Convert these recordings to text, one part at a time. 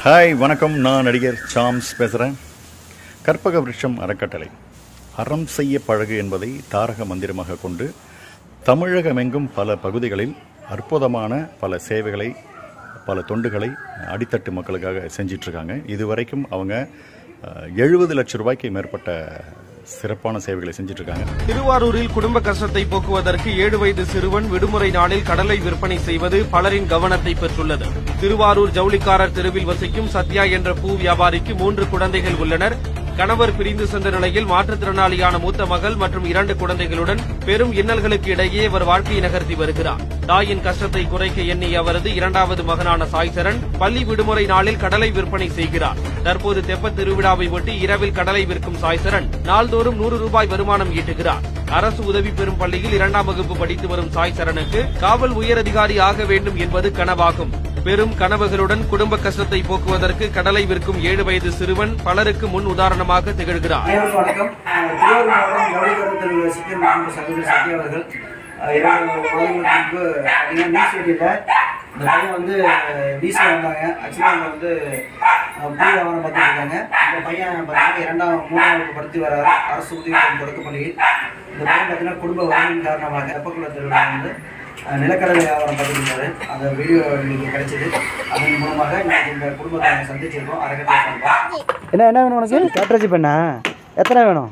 hi வணக்கம் நான் நடிகர் சாம்ஸ் பேசுகிறேன் கற்பக விருட்சம் அறக்கட்டளை அறம் செய்ய பழகு என்பதை தாரக மந்திரமாக கொண்டு தமிழகமெங்கும் பல பகுதிகளில் அற்புதமான பல சேவைகளை பல தொண்டுகளை அடித்தட்டு மக்களுக்காக செஞ்சிட்ருக்காங்க இதுவரைக்கும் அவங்க எழுபது லட்சம் ரூபாய்க்கு மேற்பட்ட சிறப்பான சேவைகளை செஞ்சிட்ருக்காங்க திருவாரூரில் குடும்ப கஷ்டத்தை போக்குவதற்கு ஏழு வயது சிறுவன் விடுமுறை நாளில் கடலை விற்பனை செய்வது பலரின் கவனத்தை பெற்றுள்ளது திருவாரூர் ஜவுளிக்காரர் தெருவில் வசிக்கும் சத்யா என்ற பூ வியாபாரிக்கு மூன்று குழந்தைகள் உள்ளனர் கணவர் பிரிந்து சென்ற நிலையில் மாற்றுத்திறனாளியான மூத்த மகள் மற்றும் இரண்டு குழந்தைகளுடன் பெரும் இன்னல்களுக்கு இடையே அவர் வாழ்க்கையை நகர்த்தி வருகிறார் தாயின் கஷ்டத்தை குறைக்க எண்ணிய அவரது இரண்டாவது மகனான சாய்சரன் பள்ளி விடுமுறை நாளில் கடலை விற்பனை செய்கிறார் தற்போது தெப்பத் திருவிழாவை ஒட்டி இரவில் கடலை விற்கும் சாய்சரன் நாள்தோறும் நூறு ரூபாய் வருமானம் ஈட்டுகிறார் அரசு உதவி பெறும் பள்ளியில் இரண்டாம் வகுப்பு படித்து வரும் சாய் சரணுக்கு காவல் உயரதிகாரி ஆக வேண்டும் என்பது கனவாகும் பெரும் கனவுகளுடன் குடும்ப கஷ்டத்தை போக்குவதற்கு கடலை விற்கும் ஏழு வயது சிறுவன் பலருக்கு முன் உதாரணமாக திகழ்கிறார் அனைவருக்கும் வணக்கம் அஹ் திருவாரூர் மாவட்டம் ஜவுளிக்கடை தெருவில் வசிக்கும் நம்ம சகோதரி சத்யா அவர்கள் அஹ் இரண்டு மாதங்களுக்கு முன்பு பார்த்தீங்கன்னா நியூஸ் வீட்டில் இந்த பையன் வந்து டிசி வந்தாங்க ஆக்சுவலாக அவங்க வந்து அஹ், பூ வியாபாரம் பார்த்துட்டு இருக்காங்க இந்த பையன் பார்த்தீங்கன்னா இரண்டாம் மூணாம் வகுப்பு படித்து வராரு அரசு உதவி பெறும் தொடக்க பள்ளியில் இந்த பையன் பார்த்தீங்கன்னா குடும்ப வறுமையின் காரணமாக வெப்பக்குள்ள தெருவில் வந்து அஹ், நிலக்கடலை வியாபாரம் பார்த்துட்டு இருந்தாரு அந்த வீடியோ எங்களுக்கு கிடைச்சது அதன் மூலமாக இன்னைக்கு இந்த குடும்பத்தை நாங்கள் சந்திச்சிருக்கோம் அறக்கட்டளை சார்பாக என்ன என்ன வேணும் உனக்கு கேட்ரேஜ் பெண்ணா எத்தனை வேணும்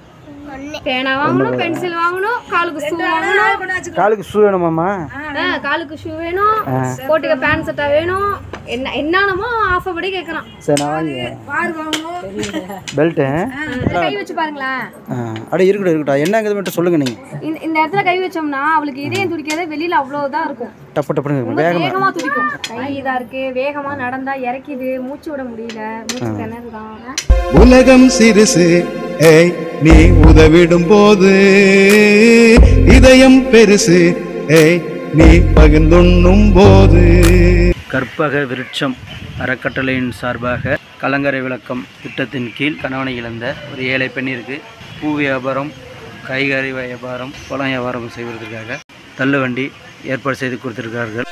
பேனா வாங்கணும் பென்சில் வாங்கணும் காலுக்கு ஷூ வாங்கணும் காலுக்கு ஷூ வேணுமாம்மா ஆ, காலுக்கு ஷூ வேணும் போட்டுக்க பேண்ட் சட்டா வேணும் என்ன என்னென்னமோ ஆஃப் படி கேட்கறான் சரி நான் வாங்கி பெல்ட்டு கை வச்சு பாருங்களேன் அப்படியே இருக்கட்டும் இருக்கட்டும் என்னங்கிறது மட்டும் சொல்லுங்கள் நீங்கள் இந்த இந்த இடத்துல கை வச்சோம்னா அவளுக்கு இதயம் துடிக்காத வெளியில அவ்வளவுதான் இருக்கும் டப்பு டப்புன்னு ரொம்ப வேகமாக வேகமா துடிக்கும் கை இதா இருக்கு வேகமா நடந்தா இறக்கிது மூச்சு விட முடியல மூச்சு திணறுதான் உலகம் சிறுசு ஏய் நீ உதவிடும் போது இதயம் பெருசு ஏய் நீ பகிர்ந்துண்ணும் போது கற்பக விருட்சம் அறக்கட்டளையின் சார்பாக கலங்கரை விளக்கம் திட்டத்தின் கீழ் கணவனை இழந்த ஒரு ஏழை பெண்ணிற்கு பூ வியாபாரம் காய்கறி வியாபாரம் பழம் வியாபாரம் செய்வதற்காக தள்ளுவண்டி ஏற்பாடு செய்து கொடுத்திருக்கிறார்கள்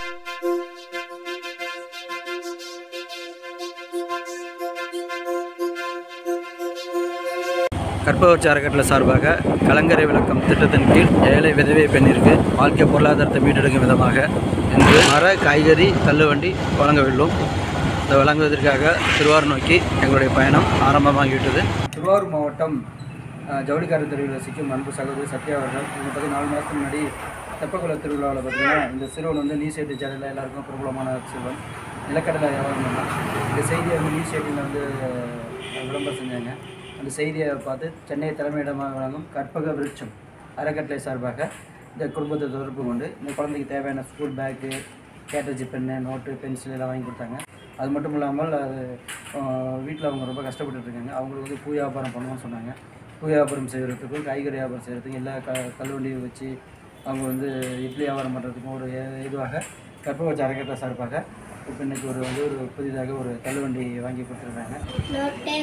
கற்பவர்ச்சி அறக்கட்டளை சார்பாக கலங்கரை விளக்கம் திட்டத்தின் கீழ் ஏழை விதவை பெண்ணிற்கு வாழ்க்கை பொருளாதாரத்தை மீட்டெடுக்கும் விதமாக இன்று மர காய்கறி தள்ளுவண்டி வழங்கவில்லும் இதை வழங்குவதற்காக திருவாரூர் நோக்கி எங்களுடைய பயணம் ஆரம்பமாகிவிட்டது திருவாரூர் மாவட்டம் அஹ், ஜவுளிக்கார தெருவில் வசிக்கும் அன்பு சகோதரி சத்யா அவர்கள் இவங்க பற்றி நாலு மாதத்துக்கு முன்னாடி தெப்பக்குள திருவிழாவில் பார்த்தீங்கன்னா இந்த சிறுவன் வந்து நியூஸ் எயிட்டி சேனலில் எல்லாருக்கும் பிரபலமான சிறுவன் நிலக்கடலை வியாபாரம் பண்ணான் இந்த செய்தியை வந்து நியூஸ் எயிட்டியில் வந்து அஹ், விளம்பரம் செஞ்சாங்க அந்த செய்தியை பார்த்து சென்னை தலைமையிடமாக வழங்கும் கற்பக விருட்சம் அறக்கட்டளை சார்பாக இந்த குடும்பத்தை தொடர்பு கொண்டு இந்த குழந்தைக்கு தேவையான ஸ்கூல் பேக்கு கேட்டரிஜி பென்னு நோட்டு பென்சில் எல்லாம் வாங்கி கொடுத்தாங்க அது மட்டும் இல்லாமல் அது வீட்டில் அவங்க ரொம்ப கஷ்டப்பட்டுட்டு இருக்காங்க அவங்களுக்கு வந்து பூ வியாபாரம் பண்ணணும்னு சொன்னாங்க பூ வியாபாரம் செய்கிறதுக்கும் காய்கறி வியாபாரம் செய்கிறதுக்கும் எல்லா க கல்வண்டியை வச்சு அவங்க வந்து இட்லி வியாபாரம் பண்ணுறதுக்கும் ஒரு ஏ- இதுவாக கற்பவச்சு அறக்கட்டளை சார்பாக இப்போ இன்னைக்கு ஒரு வந்து ஒரு புதிதாக ஒரு தள்ளுவண்டி வாங்கி கொடுத்துருக்காங்க நோட்டு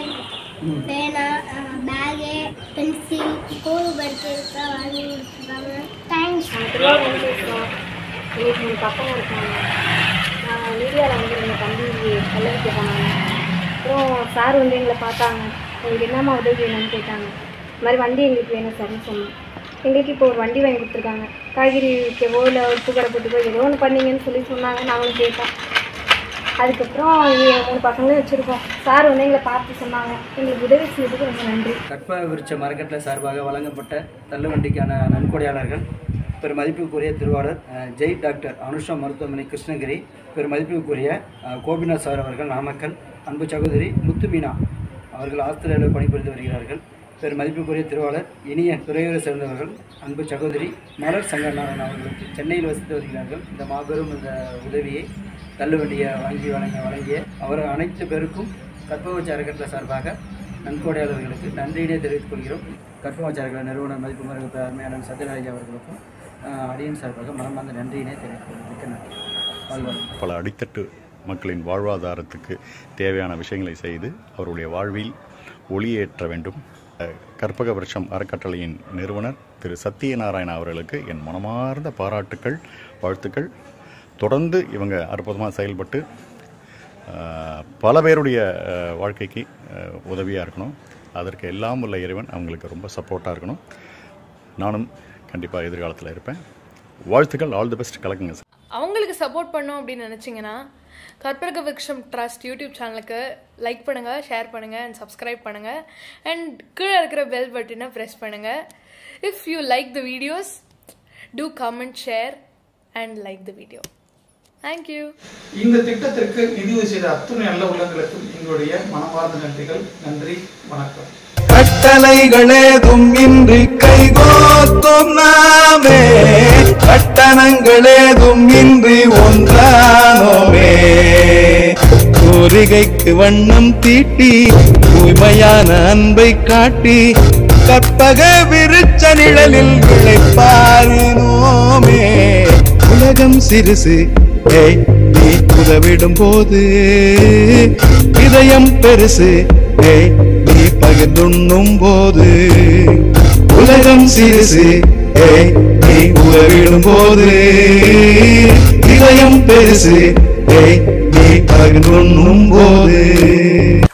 பேனா பேகு பென்சில் ஸ்கூல் பர்த் இருக்கா வாங்கி கொடுத்துருக்காங்க தேங்க்ஸ் திருவாரூர் வந்து இருக்கோம் எங்களுக்கு மூணு பசங்க இருக்காங்க நான் மீடியாவில் வந்து எங்கள் தம்பி கல்லூரிக்கு போனாங்க அப்புறம் சார் வந்து எங்களை பார்த்தாங்க உங்களுக்கு என்னம்மா உதவி வேணும்னு கேட்டாங்க இந்த மாதிரி வண்டி எங்களுக்கு வேணும் சார்னு சொன்னோம் எங்களுக்கு இப்போ ஒரு வண்டி வாங்கி கொடுத்துருக்காங்க காய்கறி விற்கவோ இல்லை உப்பு கடை போட்டுக்கோ ஏதோ ஒன்று பண்ணீங்கன்னு சொல்லி சொன்னாங்க நாங்களும் கேட்டோம் அதுக்கப்புறம் இங்க மூணு பசங்களும் வச்சுருக்கோம் சார் வந்து எங்களை பார்த்து சொன்னாங்க எங்களுக்கு உதவி செய்யறதுக்கு ரொம்ப நன்றி கற்ப விருட்ச மரக்கட்டளை சார்பாக வழங்கப்பட்ட தள்ளுவண்டிக்கான நன்கொடையாளர்கள் பெரும் மதிப்புக்குரிய திருவாளர் அஹ், ஜெய் டாக்டர் அனுஷா மருத்துவமனை கிருஷ்ணகிரி பெரும் மதிப்புக்குரிய அஹ், கோபிநாத் சார் அவர்கள் நாமக்கல் அன்பு சகோதரி முத்து மீனா அவர்கள் ஆஸ்திரேலியாவில் பணிபுரிந்து வருகிறார்கள் பெரும் மதிப்புக்குரிய திருவாளர் இனிய துறையூரை சேர்ந்தவர்கள் அன்பு சகோதரி மலர் சங்கரநாதன் அவர்களுக்கு சென்னையில் வசித்து வருகிறார்கள் இந்த மாபெரும் இந்த உதவியை தள்ளுவண்டியை வாங்கி வழங்க வழங்கிய அவர் அனைத்து பேருக்கும் கற்பவச்சி அறக்கட்டளை சார்பாக நன்கொடையாளர்களுக்கு நன்றியினை தெரிவித்துக் கொள்கிறோம் கற்பவச்சி அறக்கட்டளை நிறுவனர் மதிப்புமிகு மேடம் சத்யராஜ் அவர்களுக்கும் அஹ், அடியன் சார்பாக மனமார்ந்த நன்றியினை தெரிவித்துக் கொள்கிறேன் மிக்க நன்றி வாழ்வார்கள் பல அடித்தட்டு மக்களின் வாழ்வாதாரத்துக்கு தேவையான விஷயங்களை செய்து அவருடைய வாழ்வில் ஒளியேற்ற வேண்டும் அஹ், கற்பக விருட்சம் அறக்கட்டளையின் நிறுவனர் திரு சத்யநாராயணா அவர்களுக்கு என் மனமார்ந்த பாராட்டுக்கள் வாழ்த்துக்கள் தொடர்ந்து இவங்க அற்புதமாக செயல்பட்டு அஹ், பல பேருடைய அஹ், வாழ்க்கைக்கு உதவியாக இருக்கணும் அதற்கு எல்லாம் உள்ள இறைவன் அவங்களுக்கு ரொம்ப சப்போர்ட்டாக இருக்கணும் நானும் கண்டிப்பாக எதிர்காலத்தில் இருப்பேன் வாழ்த்துக்கள் ஆல் தி பெஸ்ட் கலக்குங்க சார் அவங்களுக்கு சப்போர்ட் பண்ணோம் அப்படின்னு நினச்சிங்கன்னா கற்பக விக்ஷம் ட்ரஸ்ட் யூடியூப் சேனலுக்கு லைக் பண்ணுங்கள் ஷேர் பண்ணுங்கள் அண்ட் சப்ஸ்கிரைப் பண்ணுங்கள் அண்ட் கீழே இருக்கிற பெல் பட்டனை ப்ரெஸ் பண்ணுங்கள் if you like the videos to comment share and like the video thank you இந்த திட்டத்திற்கு நிதியுதவி செய்த அத்துணை நல்ல உள்ளங்களுக்கும் எங்களுடைய மனமார்ந்த நன்றிகள் நன்றி வணக்கம் கட்டளைகளேதும் இன்றி கைகோத்தும் நாமே கட்டணங்களேதும் இன்றி ஒன்றானோமே கோரிகைக்கு வண்ணம் தீட்டி தூய்மையான அன்பை காட்டி கற்பக விருச்ச நிழலில் விளைப்பாரினோமே உலகம் சிறுசு ஏய் நீ உதவிடும் போது இதயம் பெருசு ஏய் நீ பகிர்ந்துண்ணும் போது உலகம் சிறுசு ஏய் நீ உதவிடும் போது இதயம் பெருசு ஏய் நீ பகிர்ந்துண்ணும் போது